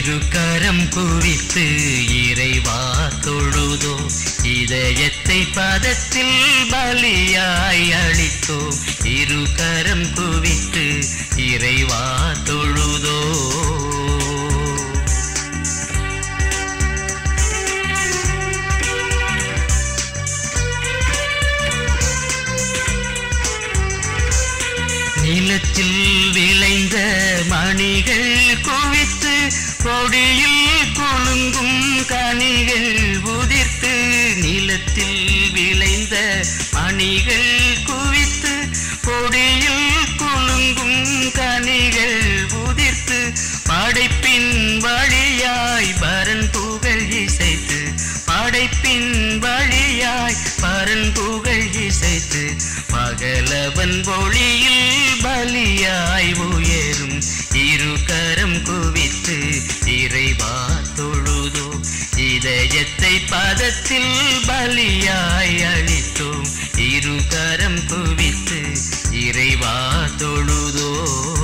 இரு கரம் குவித்து இறைவா தொழுதோ இதயத்தை பதத்தில் பலியாய் அளித்தோ இரு கரம் குவித்து இறைவா தொழுதோ நிலத்தில் விளைந்த மணிகள் குவித்து கொடியில் குலுங்கும் கனிகள் உதிர்த்து நிலத்தில் விளைந்த மணிகள் குவித்து கொடியில் குலுங்கும் கனிகள் உதிர்த்து படைப்பின் வழியாய் பரன் புகழ் இசைத்து படைப்பின் வழியாய் பரன் புகழ் இசைத்து பகலவன் ஒளியில் பலியாய் உயரும் இரு கரம் குவித்து இறைவா தொழுதோ இதயத்தை பதத்தில் பலியாய் அளித்தோம் இரு கரம் குவித்து இறைவா தொழுதோ